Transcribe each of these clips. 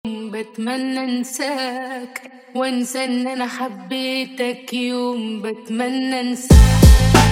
بتمنى انساك وانسى ان انا حبيتك يوم بتمنى انساك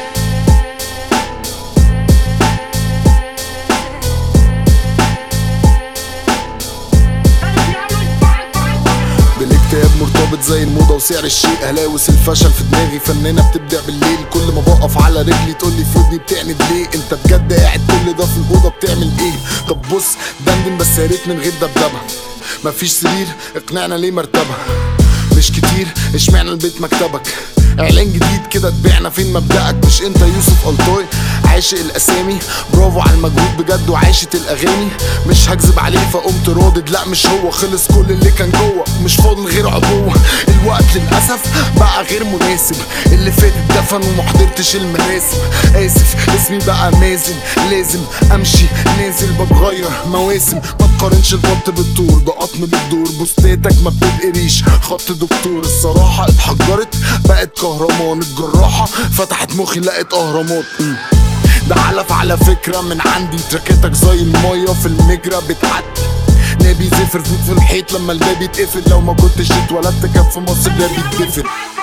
بالاكتئاب مرتبط زي الموضة وسعر الشيء هلاوس الفشل في دماغي فنانة بتبدع بالليل كل ما بقف على رجلي تقولي في ودني بتعند ليه انت بجد قاعد كل ده في الأوضة بتعمل ايه طب بص دندن بس يا ريت من غير دبدبة مفيش سرير اقنعنا ليه مرتبة مش كتير اشمعنى البيت مكتبك اعلان جديد كده تبيعنا فين مبدأك مش انت يوسف الطوي عاشق الاسامي برافو على المجهود بجد وعاشت الاغاني مش هكذب عليه فقمت رادد لا مش هو خلص كل اللي كان جوه مش فاضل غير عبوه الوقت للاسف بقى غير مناسب اللي فات اتدفن ومحضرتش المراسم اسف اسمي بقى مازن لازم امشي نازل بتغير مواسم ما تقارنش البط بالطور ده قطم بالدور بوستاتك ما بتتقريش خط دكتور الصراحة اتحجرت بقت كهرمان الجراحة فتحت مخي لقيت اهرامات م. ده علف على فكرة من عندي تركتك زي المية في المجرى بتعدي نبي زفر فوت في الحيط لما الباب يتقفل لو ما كنتش اتولدت كان في مصر ده بيتقفل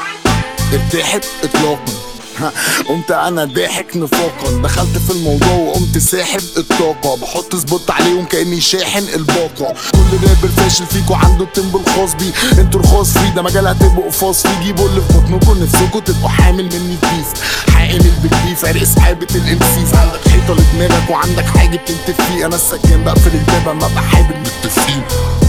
ارتاحت اطلاقا ها، قمت انا ضاحك نفاقا دخلت في الموضوع وقمت ساحب الطاقة بحط سبوت عليهم كاني شاحن الباقة كل رابر فاشل فيكوا عنده التيمبو الخاص بيه انتوا الخاص فيه ده مجال هتبقوا فاص فيه جيبوا اللي في بطنكوا نفسكوا تبقوا حامل مني بيف حقن البكليف عرق سحابة الامسيس عندك حيطة لدماغك وعندك حاجة بتنتف فيه انا السكان بقفل الباب اما ابقى حابب متفقين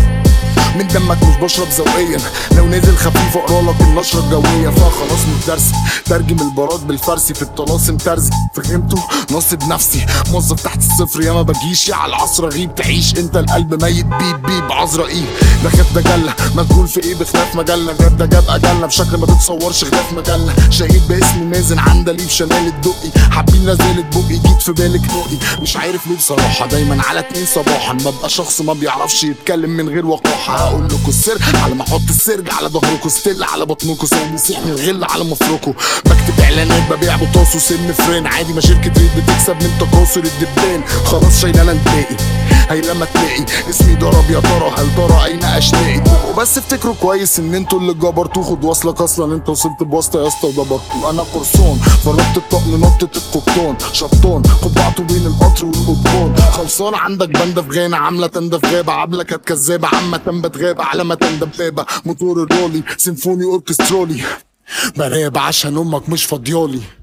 من دمك مش بشرب ذوقيا لو نازل خفيف اقرا لك النشره الجويه فخلاص مش درسي ترجم البارات بالفارسي في الطلاسم ترزي فهمتوا ناصب نفسي موظف تحت الصفر يا ما بجيش يا على العصر غيب تعيش انت القلب ميت بيب بيب عزرائيل ده خاف ده جله مجهول في ايه بخلاف مجله الراب ده جاب اجلنا بشكل ما تتصورش خلاف مجله شهيد باسم مازن عندليب شمال الدقي حابين رزالة بقي جيت في بالك نقي مش عارف ليه بصراحه دايما على اتنين صباحا ببقى شخص ما بيعرفش يتكلم من غير وقاحه هقول لكم السر على ما احط السرج على ظهركم ستيل على بطنكم سوي مسيح من الغل على مفركم بكتب اعلانات ببيع بطاس وسم فرين عادي ما شركه ريد بتكسب من تكاثر الدبان خلاص شايلانا نتلاقي هي لما تلاقي اسمي ضرب يا ترى هل ترى اين اشلاقي وبس افتكروا كويس ان انتوا اللي جبرتوا خد واصلك اصلا انت وصلت بواسطه يا اسطى وجبرتوا انا قرصان فربت الطقم نطة القبطان شبطان قبعته بين القطر والقضبان خلصان عندك بندة في غانا عاملة تندة في غابة عبلة كانت كذابة عامة بتغابة على ما دبابة موتور الرولي سيمفوني اوركسترولي براب عشان امك مش فاضيالي